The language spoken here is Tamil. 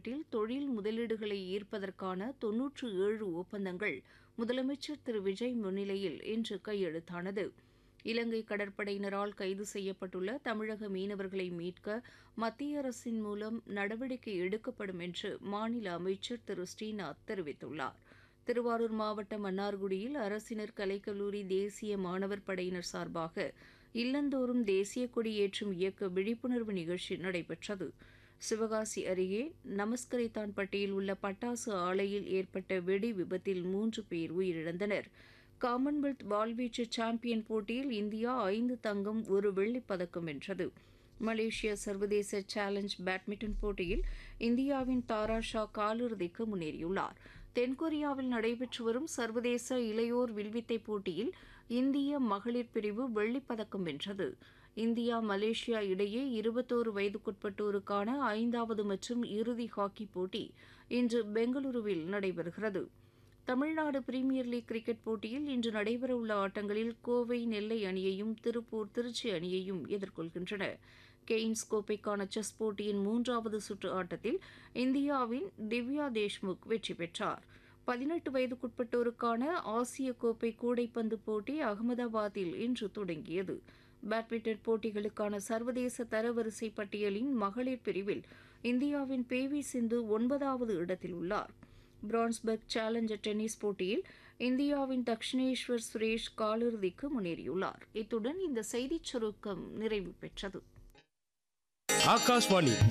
முதலீட்டில் தொழில் முதலீடுகளை ஈர்ப்பதற்கான தொன்னூற்று ஏழு ஒப்பந்தங்கள் முதலமைச்சர் திரு விஜய் முன்னிலையில் இன்று கையெழுத்தானது இலங்கை கடற்படையினரால் கைது செய்யப்பட்டுள்ள தமிழக மீனவர்களை மீட்க மத்திய அரசின் மூலம் நடவடிக்கை எடுக்கப்படும் என்று மாநில அமைச்சர் திரு ஸ்ரீநாத் தெரிவித்துள்ளார் திருவாரூர் மாவட்டம் மன்னார்குடியில் அரசினர் கலைக்கல்லூரி தேசிய மாணவர் படையினர் சார்பாக இல்லந்தோறும் தேசிய கொடி ஏற்றும் இயக்க விழிப்புணர்வு நிகழ்ச்சி நடைபெற்றது சிவகாசி அருகே நமஸ்கரைத்தான்பட்டியில் உள்ள பட்டாசு ஆலையில் ஏற்பட்ட வெடி விபத்தில் மூன்று பேர் உயிரிழந்தனர் காமன்வெல்த் வாள்வீச்சு சாம்பியன் போட்டியில் இந்தியா ஐந்து தங்கம் ஒரு வெள்ளிப் பதக்கம் வென்றது மலேசியா சர்வதேச சேலஞ்ச் பேட்மிண்டன் போட்டியில் இந்தியாவின் தாரா ஷா காலிறுதிக்கு முன்னேறியுள்ளார் தென்கொரியாவில் நடைபெற்று வரும் சர்வதேச இளையோர் வில்வித்தை போட்டியில் இந்திய மகளிர் பிரிவு வெள்ளிப் பதக்கம் வென்றது இந்தியா மலேசியா இடையே இருபத்தோரு வயதுக்குட்பட்டோருக்கான ஐந்தாவது மற்றும் இறுதி ஹாக்கி போட்டி இன்று பெங்களூருவில் நடைபெறுகிறது தமிழ்நாடு பிரீமியர் லீக் கிரிக்கெட் போட்டியில் இன்று நடைபெறவுள்ள ஆட்டங்களில் கோவை நெல்லை அணியையும் திருப்பூர் திருச்சி அணியையும் எதிர்கொள்கின்றன கெய்ன்ஸ் கோப்பைக்கான செஸ் போட்டியின் மூன்றாவது சுற்று ஆட்டத்தில் இந்தியாவின் திவ்யா தேஷ்முக் வெற்றி பெற்றார் பதினெட்டு வயதுக்குட்பட்டோருக்கான ஆசிய கோப்பை கூடைப்பந்து போட்டி அகமதாபாத்தில் இன்று தொடங்கியது பேட்மிண்டன் போட்டிகளுக்கான சர்வதேச தரவரிசை பட்டியலின் மகளிர் பிரிவில் இந்தியாவின் பி வி சிந்து ஒன்பதாவது இடத்தில் உள்ளார் பிரான்ஸ்பர்க் சேலஞ்சர் டென்னிஸ் போட்டியில் இந்தியாவின் தக்ஷிணேஸ்வர் சுரேஷ் காலிறுதிக்கு முன்னேறியுள்ளார் இத்துடன் இந்த செய்திச் சுருக்கம் நிறைவு பெற்றது ஆகாஷ்வாணி